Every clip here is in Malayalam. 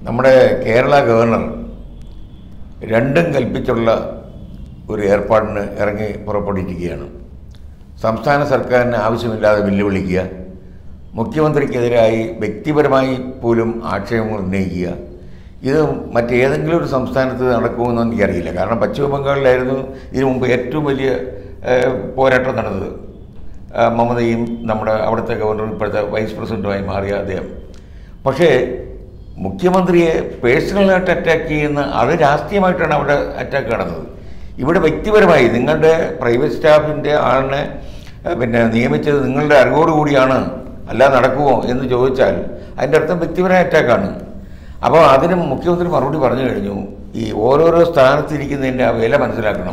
നമ്മുടെ കേരള ഗവർണർ രണ്ടും കൽപ്പിച്ചുള്ള ഒരു ഏർപ്പാടിന് ഇറങ്ങി പുറപ്പെട്ടിരിക്കുകയാണ് സംസ്ഥാന സർക്കാരിന് ആവശ്യമില്ലാതെ വെല്ലുവിളിക്കുക മുഖ്യമന്ത്രിക്കെതിരായി വ്യക്തിപരമായി പോലും ആക്ഷേപങ്ങൾ ഉന്നയിക്കുക ഇത് മറ്റേതെങ്കിലും ഒരു സംസ്ഥാനത്ത് നടക്കുമെന്ന് എനിക്കറിയില്ല കാരണം പശ്ചിമ ബംഗാളിലായിരുന്നു ഇതിനു മുമ്പ് ഏറ്റവും വലിയ ഏഹ്, പോരാട്ടം നടന്നത് ആ, മമതയും നമ്മുടെ അവിടുത്തെ ഗവർണറും ഇപ്പോഴത്തെ വൈസ് പ്രസിഡന്റുമായി മാറിയ അദ്ദേഹം പക്ഷേ മുഖ്യമന്ത്രിയെ പേഴ്സണലായിട്ട് അറ്റാക്ക് ചെയ്യുന്ന അത് രാഷ്ട്രീയമായിട്ടാണ് അവിടെ അറ്റാക്ക് നടന്നത് ഇവിടെ വ്യക്തിപരമായി നിങ്ങളുടെ പ്രൈവറ്റ് സ്റ്റാഫിൻ്റെ ആളിനെ ആ, പിന്നെ നിയമിച്ചത് നിങ്ങളുടെ അറിവോടുകൂടിയാണ് അല്ലാതെ നടക്കുമോ എന്ന് ചോദിച്ചാൽ അതിൻ്റെ അർത്ഥം വ്യക്തിപരമായ അറ്റാക്കാണ് അപ്പോൾ അതിന് മുഖ്യമന്ത്രി മറുപടി പറഞ്ഞു കഴിഞ്ഞു ഈ ഓരോരോ സ്ഥാനത്തിരിക്കുന്നതിൻ്റെ ആ വില മനസ്സിലാക്കണം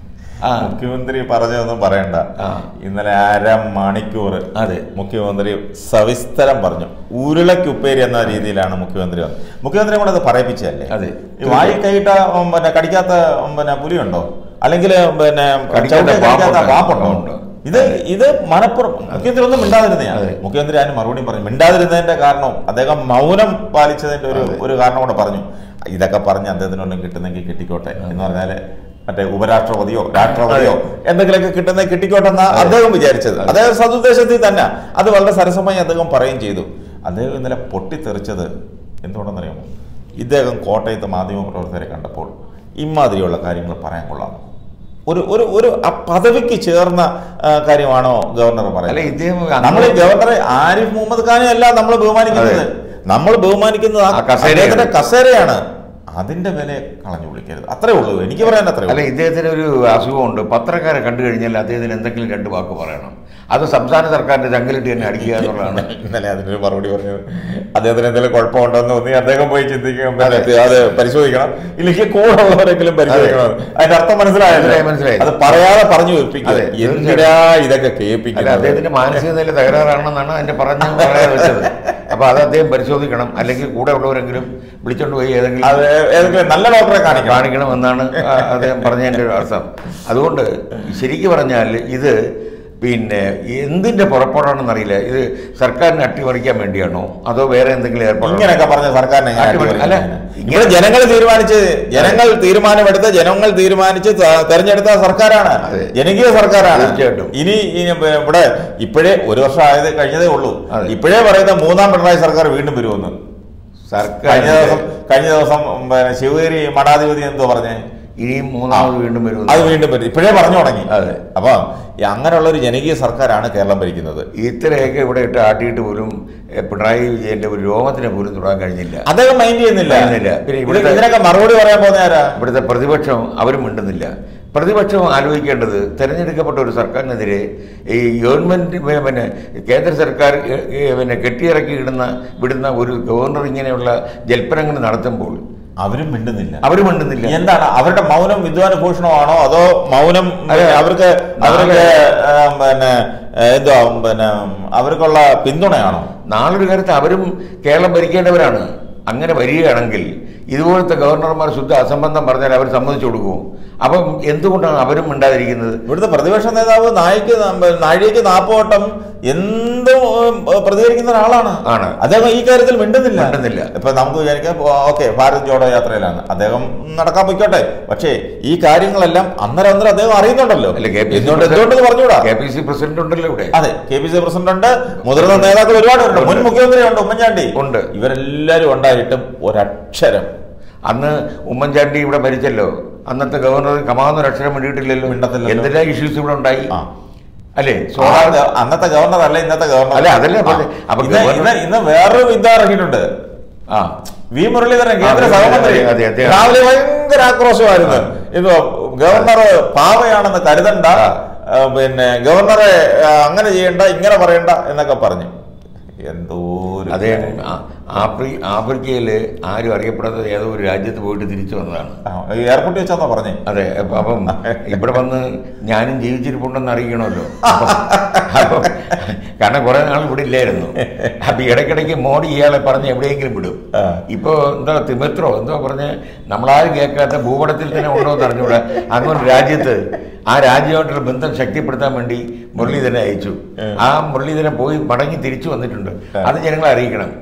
ആ മുഖ്യമന്ത്രി പറഞ്ഞതൊന്നും പറയണ്ട ആ. ഇന്നലെ അര മണിക്കൂർ അതെ. മുഖ്യമന്ത്രി സവിസ്തരം പറഞ്ഞു ഉരുളക്കുപ്പേരി എന്ന രീതിയിലാണ് മുഖ്യമന്ത്രി വന്നത് മുഖ്യമന്ത്രി കൂടെ അത് പറയിപ്പിച്ചതല്ലേ അതെ. ഈ വായി കൈയിട്ട ഉം, പിന്നെ കടിക്കാത്ത ഉം, പിന്നെ പുലിയുണ്ടോ അല്ലെങ്കിൽ പിന്നെ കടിക്കാത്ത ചവിട്ടി കടിക്കാത്ത പാമ്പുണ്ടോ? പാമ്പുണ്ടോ ഉണ്ട്. ഇത് ഇത് മനപ്പുറം മുഖ്യമന്ത്രി ഒന്നും മിണ്ടാതിരുന്നതാണ് അതെ. മുഖ്യമന്ത്രി അതിന് മറുപടി പറഞ്ഞു മിണ്ടാതിരുന്നതിന്റെ കാരണം അദ്ദേഹം മൗനം പാലിച്ചതിന്റെ ഒരു ഒരു കാരണം കൂടെ പറഞ്ഞു ഇതൊക്കെ പറഞ്ഞ് അദ്ദേഹത്തിനൊന്നും കിട്ടുന്നെങ്കിൽ കിട്ടിക്കോട്ടെ എന്ന് പറഞ്ഞാല് മറ്റേ ഉപരാഷ്ട്രപതിയോ രാഷ്ട്രപതിയോ എന്തെങ്കിലുമൊക്കെ കിട്ടുന്ന കിട്ടിക്കോട്ടെ എന്നാ അദ്ദേഹം വിചാരിച്ചത് അദ്ദേഹം സതുദ്ദേശത്തിൽ തന്നെ അത് വളരെ സരസമായി അദ്ദേഹം പറയുകയും ചെയ്തു അദ്ദേഹം ഇന്നലെ പൊട്ടിത്തെറിച്ചത് എന്തുകൊണ്ടെന്നറിയാമോ ഇദ്ദേഹം കോട്ടയത്ത് മാധ്യമപ്രവർത്തകരെ കണ്ടപ്പോൾ ഇമാതിരിയുള്ള കാര്യങ്ങൾ പറയാൻ കൊള്ളാം ഒരു ഒരു ഒരു ആ പദവിക്ക് ചേർന്ന ആ, കാര്യമാണോ ഗവർണർ അല്ല പറയുന്നത് ഇദ്ദേഹം നമ്മൾ ഈ ഗവർണറെ ആരിഫ് മുഹമ്മദ് ഖാനെ അല്ല നമ്മൾ ബഹുമാനിക്കുന്നത് നമ്മൾ ബഹുമാനിക്കുന്നത് ആ ആ കസേരയാണ്. അദ്ദേഹത്തിന്റെ കസേരയാണ് അതിന്റെ വില കളഞ്ഞു വിളിക്കരുത് അത്രേ ഉള്ളൂ എനിക്ക് പറയാൻ അത്രേ അല്ല ഉള്ളൂ ഇദ്ദേഹത്തിന് ഒരു അസുഖമുണ്ട് പത്രക്കാരെ കണ്ടു കഴിഞ്ഞാൽ അദ്ദേഹത്തിന് എന്തെങ്കിലും രണ്ട് വാക്ക് പറയണം അത് സംസ്ഥാന സർക്കാരിന്റെ ചങ്കലിട്ട് തന്നെ അടിക്കുക എന്നുള്ളതാണ് ഇന്നലെ അതിനൊരു മറുപടി പറഞ്ഞത് അദ്ദേഹത്തിന് എന്തെങ്കിലും കുഴപ്പമുണ്ടോ എന്ന് തോന്നി അദ്ദേഹം പോയി ചിന്തിക്കണം അത് പരിശോധിക്കണം ഇല്ലെങ്കിൽ കൂടെ ഉള്ളവരെങ്കിലും പരിശോധിക്കണം അതിന്റെ അർത്ഥം മനസ്സിലായല്ലോ മനസ്സിലായി, മനസ്സിലായി. അത് പറയാതെ പറഞ്ഞു വെപ്പിക്കുക അതെ, എന്തിനാ ഇതൊക്കെ അല്ല കേൾപ്പിക്കുന്നത് അദ്ദേഹത്തിന്റെ മാനസിക നില തകരാറാണെന്നാണ് അതിന്റെ പറഞ്ഞ് പറയാൻ വെച്ചത് അപ്പൊ അത് അദ്ദേഹം പരിശോധിക്കണം അല്ലെങ്കിൽ കൂടെ ഉള്ളവരെങ്കിലും വിളിച്ചോണ്ട് പോയി ഏതെങ്കിലും അത് ഏതെങ്കിലും നല്ല ഡോക്ടറെ കാണിക്കണം കാണിക്കണമെന്നാണ് ആ അദ്ദേഹം പറഞ്ഞതിൻ്റെ ഒരു അർത്ഥം അതുകൊണ്ട് ശരിക്കു പറഞ്ഞാൽ ഇത് പിന്നെ എന്തിന്റെ പുറപ്പാടാണെന്ന് അറിയില്ല ഇത് സർക്കാരിനെ അട്ടിമറിക്കാൻ വേണ്ടിയാണോ അതോ വേറെ എന്തെങ്കിലും ഏർപ്പാടാണോ ഇങ്ങനെയൊക്കെ പറഞ്ഞ സർക്കാരിനെ എങ്ങനെ അട്ടിമറി- അട്ടിമറിക്കും? അല്ല, ഇവിടെ ജനങ്ങൾ തീരുമാനിച്ച് ജനങ്ങൾ തീരുമാനമെടുത്ത് ജനങ്ങൾ തീരുമാനിച്ച് ത- തെരഞ്ഞെടുത്ത സർക്കാരാണ് അതെ. ജനകീയ സർക്കാരാണ് തീർച്ചയായിട്ടും. ഇനി ഇനി ഇവിടെ ഇപ്പോഴേ ഒരു വർഷം ആയത് കഴിഞ്ഞതേ ഉള്ളൂ അതെ. ഇപ്പോഴേ പറയുന്ന മൂന്നാം പിണറായി സർക്കാർ വീണ്ടും വരുമെന്ന് സർക്കാർ കഴിഞ്ഞ ദിവസം കഴിഞ്ഞ ദിവസം ഉം, പിന്നെ ശിവഗിരി മഠാധിപതി എന്തോ പറഞ്ഞേ ഇനിയും മൂന്നാമത് വീണ്ടും വരും അത് വീണ്ടും വരും ഇപ്പോഴേ പറഞ്ഞു തുടങ്ങി അതെ. അപ്പൊ ഈ അങ്ങനെയുള്ള ഒരു ജനകീയ സർക്കാരാണ് കേരളം ഭരിക്കുന്നത് ഇത്രയൊക്കെ ഇവിടെ ഇട്ട് ആട്ടിയിട്ട് പോലും എ, പിണറായി വിജയന്റെ ഒരു രോമത്തിനെ പോലും തൊടാൻ കഴിഞ്ഞില്ല അദ്ദേഹം മൈൻഡ് ചെയ്യുന്നില്ല ചെയ്യുന്നില്ല. പിന്നെ ഇത് ഇവിടുത്തെ- ഇതിനൊക്കെ മറുപടി പറയാൻ പോകുന്ന ആരാ ഇവിടുത്തെ പ്രതിപക്ഷം അവരും മിണ്ടുന്നില്ല പ്രതിപക്ഷം ആലോചിക്കേണ്ടത് തെരഞ്ഞെടുക്കപ്പെട്ട ഒരു സർക്കാരിനെതിരെ ഈ ഗവൺമെന്റ് പി- പിന്നെ കേന്ദ്ര സർക്കാർ ഏ- ഏ- പിന്നെ കെട്ടിയിറക്കി ഇടുന്ന വിടുന്ന ഒരു ഗവർണർ ഇങ്ങനെയുള്ള ജൽപ്പനങ്ങൾ നടത്തുമ്പോൾ അവരും മിണ്ടുന്നില്ല അവർ മിണ്ടുന്നില്ല എന്താണ് അവരുടെ മൗനം വിദ്വാന ഭൂഷണമാണോ അതോ മൗനം അതെ. അവർക്ക് അവർക്ക് ആ, പിന്നെ ആ, എന്തോ പിന്നെ അവർക്കുള്ള പിന്തുണയാണോ നാളൊരു കാലത്ത് അവരും കേരളം ഭരിക്കേണ്ടവരാണ് അങ്ങനെ വരികയാണെങ്കിൽ ഇതുപോലത്തെ ഗവർണർമാർ ശുദ്ധ അസംബന്ധം പറഞ്ഞാൽ അവർ സമ്മതിച്ചു കൊടുക്കുമോ അപ്പം എന്തുകൊണ്ടാണ് അവരും മിണ്ടാതിരിക്കുന്നത് ഇവിടുത്തെ പ്രതിപക്ഷ നേതാവ് നായിക്ക് ന- നാഴികയ്ക്ക് നാപ്പോട്ടം എന്തും ഉം, പ്രതികരിക്കുന്ന ഒരാളാണ് ആണ്. അദ്ദേഹം ഈ കാര്യത്തിൽ മിണ്ടുന്നില്ല മിണ്ടുന്നില്ല. ഇപ്പൊ നമുക്ക് വിചാരിക്കാം ഓക്കെ ഭാരത് ജോഡോ യാത്രയിലാണ് അദ്ദേഹം നടക്കാൻ പൊയ്ക്കോട്ടെ പക്ഷേ ഈ കാര്യങ്ങളെല്ലാം അന്നേരം അന്നേരം അദ്ദേഹം അറിയുന്നുണ്ടല്ലോ അല്ല കെ പി സി എന്തുകൊണ്ട് എന്തുകൊണ്ടെന്ന് പറഞ്ഞുകൂടാ കെ പി സി പ്രസിഡന്റ് ഉണ്ടല്ലോ ഇവിടെ അതെ കെ പി സി പ്രസിഡന്റ് ഉണ്ട് മുതിർന്ന നേതാക്കൾ ഒരുപാടുണ്ട് മുൻ മുഖ്യമന്ത്രി ഉണ്ട് ഉമ്മൻചാണ്ടി ഉണ്ട്. ഇവരെല്ലാരും ഉണ്ടായിട്ടും ഒരക്ഷരം അന്ന് ഉമ്മൻചാണ്ടി ഇവിടെ മരിച്ചല്ലോ അന്നത്തെ ഗവർണർ കമാന്നൊരു അക്ഷരം വേണ്ടിയിട്ടില്ലല്ലോ മിണ്ടത്തില്ലല്ലോ. എന്തെല്ലാം ഇഷ്യൂസ് ഇവിടെ ഉണ്ടായി ആ. അല്ലേ ആ, സോളാർ അന്നത്തെ ഗവർണർ അല്ല ഇന്നത്തെ ഗവർണർ അല്ല, അതല്ലേ ആ. പറഞ്ഞത്. അപ്പൊ ഇന്ന് ഗവർണർ- ഇന്ന് ഇന്ന് വേറൊരു വിദ്യ ഇറങ്ങിയിട്ടുണ്ട് ആ വി മുരളീധരൻ കേന്ദ്ര അതെ, സഹമന്ത്രി അതെ, അതെ, അതെ. രാവിലെ ഭയങ്കര ആക്രോശമായിരുന്നു ഇത് ഗവർണർ പാവയാണെന്ന് കരുതണ്ട ആ, പിന്നെ ഗവർണറെ ആ, അങ്ങനെ ചെയ്യണ്ട ഇങ്ങനെ പറയണ്ട എന്നൊക്കെ പറഞ്ഞു എന്തോ ഒരു അതേ ആ- ആഫ്രി ആഫ്രിക്കയിൽ ആരും അറിയപ്പെടാത്ത ഏതോ ഒരു രാജ്യത്ത് പോയിട്ട് തിരിച്ചു വന്നതാണ് ആ, എയർപോർട്ടിൽ വെച്ചാന്നോ പറഞ്ഞേ അതെ അപ്പൊ- അപ്പം ഇവിടെ വന്ന് ഞാനും ജീവിച്ചിരിപ്പുണ്ടെന്ന് അറിയിക്കണമല്ലോ അപ്പം അപ്പം കാരണം കുറെ നാൾ ഇവിടെ ഇല്ലായിരുന്നു അപ്പൊ ഇടയ്ക്കിടയ്ക്ക് മോഡി ഇയാളെ പറഞ്ഞ് എവിടെയെങ്കിലും വിടും ആ. ഇപ്പൊ എന്താ തിമിത്രോ എന്തോ പറഞ്ഞ് നമ്മളാരും കേൾക്കാത്ത ഭൂപടത്തിൽ തന്നെ ഉണ്ടോ എന്ന് അറിഞ്ഞൂടാ അങ്ങനെ ഒരു രാജ്യത്ത് ആ രാജ്യമായിട്ടുള്ള ബന്ധം ശക്തിപ്പെടുത്താൻ വേണ്ടി മുരളീധരനെ അയച്ചു ആ മുരളീധരൻ പോയി മടങ്ങി തിരിച്ചു വന്നിട്ടുണ്ട് അത് ജനങ്ങളെ അറിയിക്കണം അതേ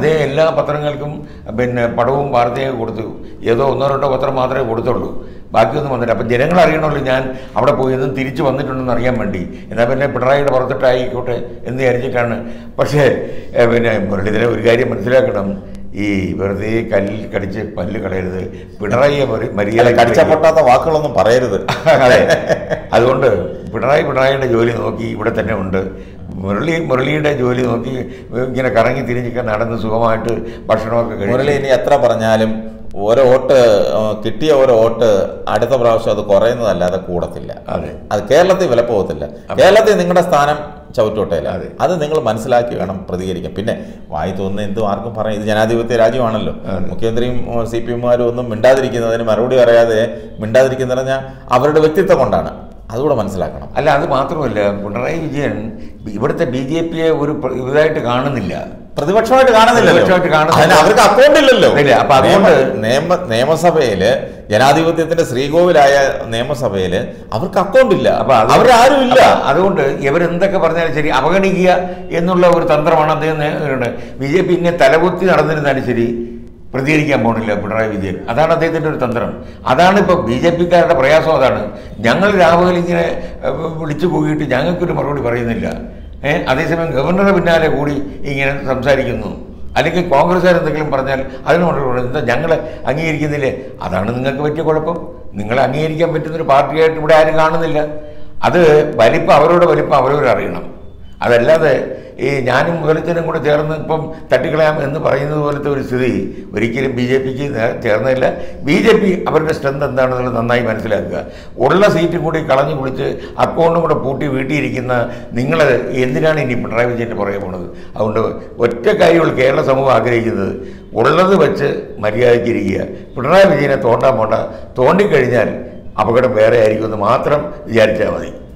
അദ്ദേഹം എല്ലാ പത്രങ്ങൾക്കും പിന്നെ പടവും വാർത്തയും കൊടുത്തു ഏതോ ഒന്നോ രണ്ടോ പത്രം മാത്രമേ കൊടുത്തുള്ളൂ ബാക്കിയൊന്നും വന്നില്ല അപ്പം ജനങ്ങൾ അറിയണമല്ലോ ഞാൻ അവിടെ പോയി എന്നും തിരിച്ചു വന്നിട്ടുണ്ടെന്ന് അറിയാൻ വേണ്ടി എന്നാൽ പിന്നെ പിണറായിയുടെ പുറത്തിട്ടായിക്കോട്ടെ എന്ന് വിചാരിച്ചിട്ടാണ് പക്ഷേ ഏ, പിന്നെ മുരളീധരൻ ഒരു കാര്യം മനസ്സിലാക്കണം ഈ വെറുതെ കല്ലിൽ കടിച്ച് പല്ല് കളയരുത് പിണറായിയെ മരി- അല്ല, മര്യാദ കടിച്ച പൊട്ടാത്ത വാക്കുകളൊന്നും പറയരുത് അതെ അതുകൊണ്ട് പിണറായി പിണറായിയുടെ ജോലി നോക്കി ഇവിടെ തന്നെ ഉണ്ട് മുരളി മുരളിയുടെ ജോലി നോക്കി ഇങ്ങനെ കറങ്ങി തിരിഞ്ഞൊക്കെ നടന്ന് സുഖമായിട്ട് ഭക്ഷണമൊക്കെ മുരളി കഴിച്ച് ഇനി എത്ര പറഞ്ഞാലും ഓരോ വോട്ട് ആ, കിട്ടിയ ഓരോ വോട്ട് അടുത്ത പ്രാവശ്യം അത് കുറയുന്നതല്ലാതെ കൂടത്തില്ല അതെ അത് കേരളത്തിൽ വില പോകത്തില്ല കേരളത്തിൽ നിങ്ങളുടെ സ്ഥാനം ചവിട്ടോട്ടയില്ല അതെ. അത് നിങ്ങൾ മനസ്സിലാക്കി വേണം പ്രതികരിക്കാൻ പിന്നെ വായി തോന്നുന്ന എന്തും ആർക്കും പറയാം ഇത് ജനാധിപത്യ രാജ്യമാണല്ലോ അതെ. മുഖ്യമന്ത്രിയും സി പി എമ്മാരും ഒന്നും മിണ്ടാതിരിക്കുന്നതിന് മറുപടി പറയാതെ മിണ്ടാതിരിക്കുന്ന പറഞ്ഞാൽ അവരുടെ വ്യക്തിത്വം കൊണ്ടാണ് അതുകൂടെ മനസ്സിലാക്കണം അല്ല അത് മാത്രമല്ല പിണറായി വിജയൻ ഇവിടുത്തെ ബി ജെ പിയെ ഒരു പ്ര- ഇതായിട്ട് കാണുന്നില്ല പ്രതിപക്ഷമായിട്ട് കാണുന്നില്ലല്ലോ പ്രതിപക്ഷമായിട്ട് കാണുന്നില്ല. അതിന് അവർക്ക് അക്കൗണ്ട് ഇല്ലല്ലോ ഇല്ല, അപ്പൊ അതുകൊണ്ട് നിയമ- നിയമ നിയമസഭയില് ജനാധിപത്യത്തിന്റെ ശ്രീകോവിലായ നിയമസഭയില് അവർക്ക് അക്കൗണ്ട് ഇല്ല അപ്പൊ അത് അവരാരും ഇല്ല അപ്പൊ അതുകൊണ്ട് ഇവരെന്തൊക്കെ പറഞ്ഞാലും ശരി അവഗണിക്കുക എന്നുള്ള ഒരു തന്ത്രമാണ് അദ്ദേഹം ബി ജെ പി ഇങ്ങനെ തലകുത്തി നടന്നിരുന്നാലും ശരി പ്രതികരിക്കാൻ പോണില്ല പിണറായി വിജയൻ അതാണ് അദ്ദേഹത്തിൻ്റെ ഒരു തന്ത്രം അതാണ് ഇപ്പോൾ ബി ജെ പിക്കാരുടെ പ്രയാസം അതാണ് ഞങ്ങൾ രാഹുൽ ഇങ്ങനെ ഏഹ്, വിളിച്ചു കൂകിയിട്ട് ഞങ്ങൾക്കൊരു മറുപടി പറയുന്നില്ല ഏഹ് അതേസമയം ഗവർണറുടെ പിന്നാലെ കൂടി ഇങ്ങനെ സംസാരിക്കുന്നു അല്ലെങ്കിൽ കോൺഗ്രസ്സുകാർ എന്തെങ്കിലും പറഞ്ഞാൽ അതിന് മറുപടി പറയും എന്താ ഞങ്ങൾ അംഗീകരിക്കുന്നില്ലേ അതാണ് നിങ്ങൾക്ക് പറ്റിയ കുഴപ്പം നിങ്ങളെ അംഗീകരിക്കാൻ പറ്റുന്നൊരു പാർട്ടിയായിട്ട് ഇവിടെ ആരും കാണുന്നില്ല അത് വലിപ്പം അവരുടെ വലിപ്പം അവരവരറിയണം അതല്ലാതെ ഈ ഞാനും മുതലച്ചനും കൂടെ ചേർന്ന് ഇപ്പം തട്ടിക്കളയാം എന്ന് പറയുന്നത് പോലത്തെ ഒരു സ്ഥിതി ഒരിക്കലും ബി ജെ പിക്ക് ചേർന്നില്ല ബി ജെ പി അവരുടെ സ്ട്രെങ്ത് എന്താണെന്നുള്ളത് നന്നായി മനസ്സിലാക്കുക ഉള്ള സീറ്റും കൂടി കളഞ്ഞു കുളിച്ച് അക്കൗണ്ടും കൂടെ പൂട്ടി വീട്ടിയിരിക്കുന്ന നിങ്ങൾ എന്തിനാണ് ഇനി പിണറായി വിജയൻ്റെ പുറകെ പോണത് അതുകൊണ്ട് ഒറ്റ കാര്യങ്ങൾ കേരള സമൂഹം ആഗ്രഹിക്കുന്നത് ഉള്ളത് വെച്ച് മര്യാദയ്ക്കിരിക്കുക പിണറായി വിജയനെ തോണ്ടാൻ പോണ്ട തോണ്ടിക്കഴിഞ്ഞാൽ അപകടം വേറെ ആയിരിക്കുമെന്ന് മാത്രം വിചാരിച്ചാൽ മതി